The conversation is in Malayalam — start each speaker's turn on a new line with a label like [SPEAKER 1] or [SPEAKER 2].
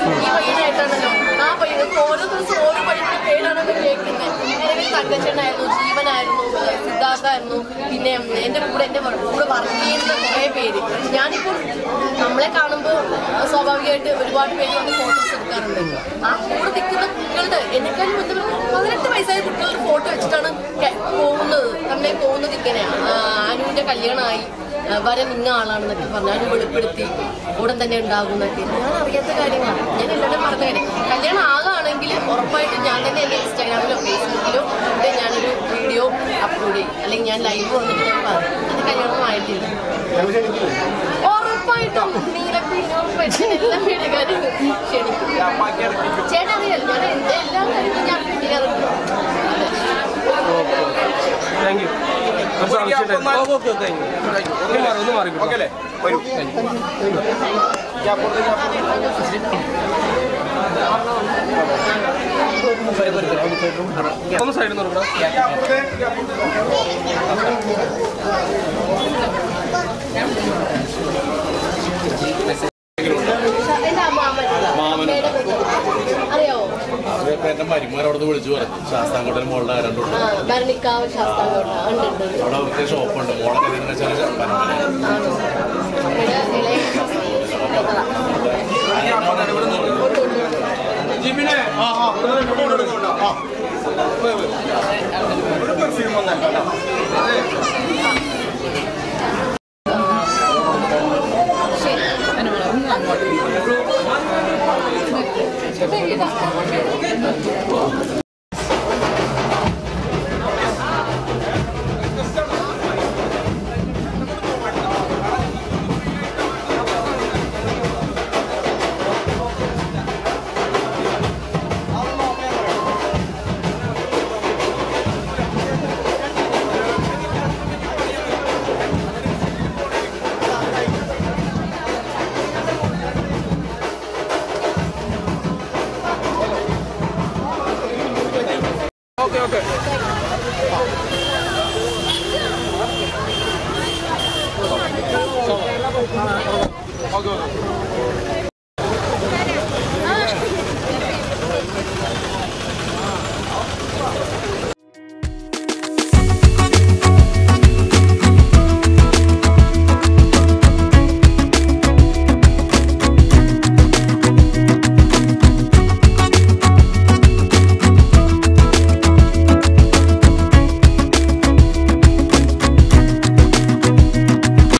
[SPEAKER 1] ഈ പയ്യനായിട്ടാണല്ലോ ആ പയ്യനൊക്കെ ഓരോ ദിവസം ഓരോ പയ്യന്റെ പേരാണല്ലോ കേൾക്കുന്നത് ഏതെങ്കിലും തങ്കച്ചനായിരുന്നു ജീവനായിരുന്നു സിദ്ധാർത്ഥായിരുന്നു പിന്നെ എന്റെ കൂടെ എന്റെ കൂടെ വർക്ക് ചെയ്യുന്ന കുറേ പേര് ഞാനിപ്പോൾ നമ്മളെ കാണുമ്പോൾ സ്വാഭാവികമായിട്ട് ഒരുപാട് പേര് വന്ന് ഫോട്ടോസ് എടുക്കാറുണ്ട് ആ കൂടെ നിൽക്കുന്ന കുട്ടികളുടെ എന്നെക്കാളും ബന്ധപ്പെട്ട പതിനെട്ട് വയസ്സായ കുട്ടികളുടെ ഫോട്ടോ വെച്ചിട്ടാണ് കെ- പോകുന്നത് തന്നെ പോകുന്നത് ഇങ്ങനെയാണ് ആ, അനുവിന്റെ കല്യാണമായി ആ, വരെ നിന്ന ആളാണെന്നൊക്കെ പറഞ്ഞു അനു വെളിപ്പെടുത്തി ഉടൻ തന്നെ ഉണ്ടാകും എന്നൊക്കെ ഞാൻ അറിയാത്ത കാര്യങ്ങളാണ് ഞാൻ എല്ലാവരും പറഞ്ഞ കാര്യം കല്യാണം ആകുകയാണെങ്കിൽ ഉറപ്പായിട്ടും ഞാൻ തന്നെ എൻ്റെ ഇൻസ്റ്റാഗ്രാമിലോ ഫേസ്ബുക്കിലോ ഇവിടെ ഞാനൊരു വീഡിയോ അപ്ലോഡ് ചെയ്യും അല്ലെങ്കിൽ ഞാൻ ലൈവ് വന്നിട്ട് ഞാൻ പറയും എൻ്റെ കല്യാണം ആയിട്ടില്ല ഉറപ്പായിട്ടും നീലപ്പിന്നെ ഉറപ്പായിട്ടും എല്ലാ വീടുകാരും ക്ഷണിക്കും ചേട്ടൻ അറിയാലോ ഞാൻ എൻ്റെ എല്ലാ കാര്യങ്ങളും ഞാൻ ചെയ്യാറുണ്ട്
[SPEAKER 2] താങ്ക് യു ഒരു സംശയം ഓക്കെ ഓക്കെ താങ്ക് യു ഒന്ന് മാറി ഒന്ന് മാറി
[SPEAKER 3] ഓക്കെ അല്ലേ വരൂ
[SPEAKER 2] ഒന്ന് സൈഡിൽ നിന്ന് കൊടുക്കണം
[SPEAKER 1] എൻ്റെ അമ്മാമൻ അമ്മയുടെ കൂടെ. അറിയാവോ
[SPEAKER 3] അവരൊക്കെ എന്റെ മരുമാരവിടെ വിളിച്ചു പറഞ്ഞു ശാസ്താംകോട്ടൻ മോളുടെ ആരണ്ടുണ്ട്
[SPEAKER 1] ആ ഭരണിക്കാവ് ശാസ്താങ്കോട്ട ഉണ്ട് ഉണ്ട് ഉണ്ട്.
[SPEAKER 3] അവിടെ അവർക്ക് ഷോപ്പുണ്ട് മോളെ കല്യാണം വെച്ചാൽ പരമ്പര
[SPEAKER 1] ആണോ അമ്മയുടെ ഇളയ ഉണ്ട്, ഉണ്ട്, ഉണ്ട്.
[SPEAKER 2] ജിബിനെ
[SPEAKER 1] ശരി
[SPEAKER 2] ഓക്കെ ഓക്കെ ഓക്കെ ഓക്കെ